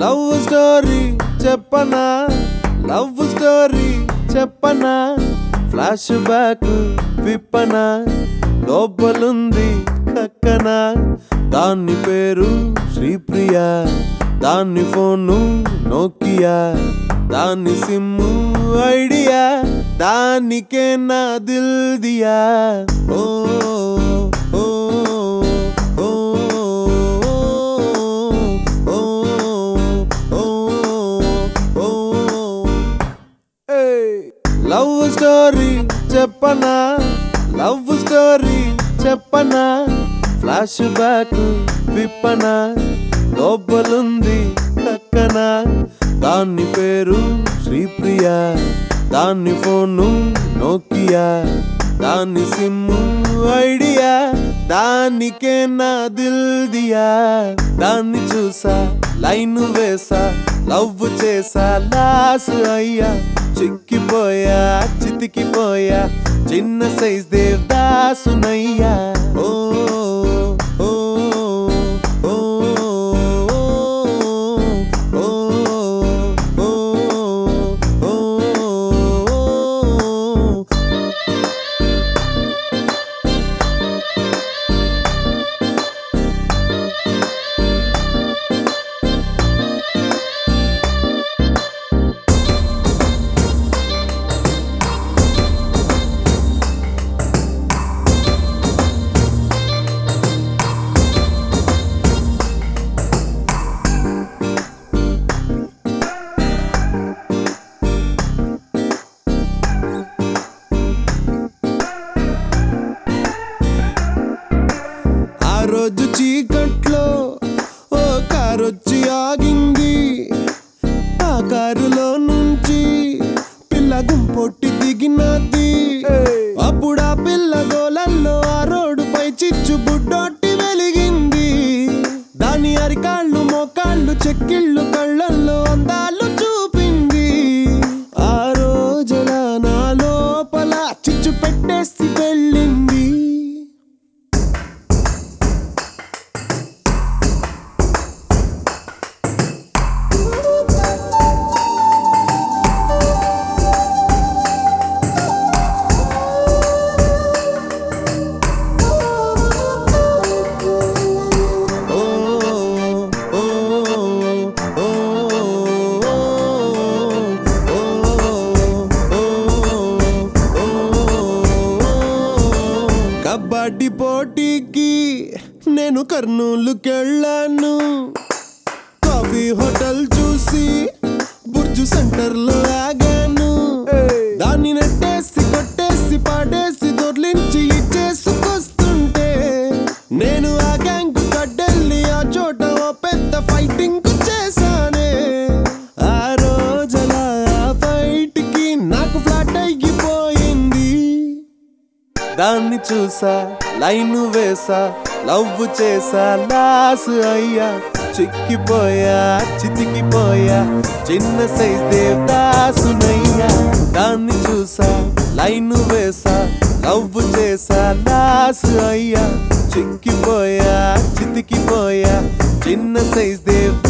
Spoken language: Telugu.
లవ్ స్టోరీ చెప్పనా లవ్ స్టోరీ చెప్పనా ఫ్లాష్ బ్యాక్ విప్పనా లోపలుంది కక్కన దాని పేరు శ్రీప్రియ దాని ఫోను నోకియా దాని సిమ్ము ఐడియా దానికే నా దిల్ దియా ఓ ఓ ఓ ఓ ఓ ఓ లవ్ స్టోరీ చెప్పనా లవ్ స్టోరీ చెప్పనా ఫ్లాష్ బ్యాక్ విప్పనా లోపలుంది కక్కన దాని పేరు శ్రీప్రియ దాని ఫోను నోకియా దాని సిమ్ము ఐడియా దానికే నా దిల్ దియా దాన్ని చూసా లైన్ వేసా లవ్ చేసా లాస్ అయ్యా చిక్కిపోయా చితికిపోయా చిన్న సైజ్ దేవదాసునయ్యా ఓ ఓ ఓ ఓ ఓ ఓ ఆ రోజు చీకట్లో ఓ కారొచ్చి ఆగింది ఆ కారులో నుంచి పిల్ల గుంపొట్టి దిగినది అప్పుడు ఆ పిల్ల గోలల్లో ఆ రోడ్డుపై చిచ్చు బుడ్డొట్టి వెలిగింది దాని అరికాళ్ళు మోకాళ్ళు చెక్కిళ్ళు కళ్ళల్లో అందాలు చూపింది ఆ రోజుల నా లోపల చిచ్చు పెట్టేసి వెళ్ళింది ఓ ఓ ఓ కబడ్డీ పోటీకి నేను కర్నూలుకెళ్ళాను కాఫీ హోటల్ చూసి బుర్జు సెంటర్ లో ఆగాను దాన్ని నెట్టేసి కొట్టేసి పాడేసి దొర్లించి ఇచ్చేసుకొస్తుంటే నేను ఆ గ్యాంగ్ కడ్డెల్లి ఆ చోట ఓ పెద్ద ఫైటింగ్ చేశానే ఆ రోజుల ఆ ఫైట్ కి నాకు ఫ్లాట్ అయిపోయింది దాన్ని చూసా లైన్ వేసా లవ్ చేసా లాస్ అయ్యా చిక్కిపోయా చితికిపోయా చిన్న సైజ్ దేవదాసునయ్యా దాన్ని చూసా లైన్ వేసా లవ్ చేసా లాస్ అయ్యా చిక్కిపోయా చితికిపోయా చిన్న సైజ్ దేవదాసునయ్యా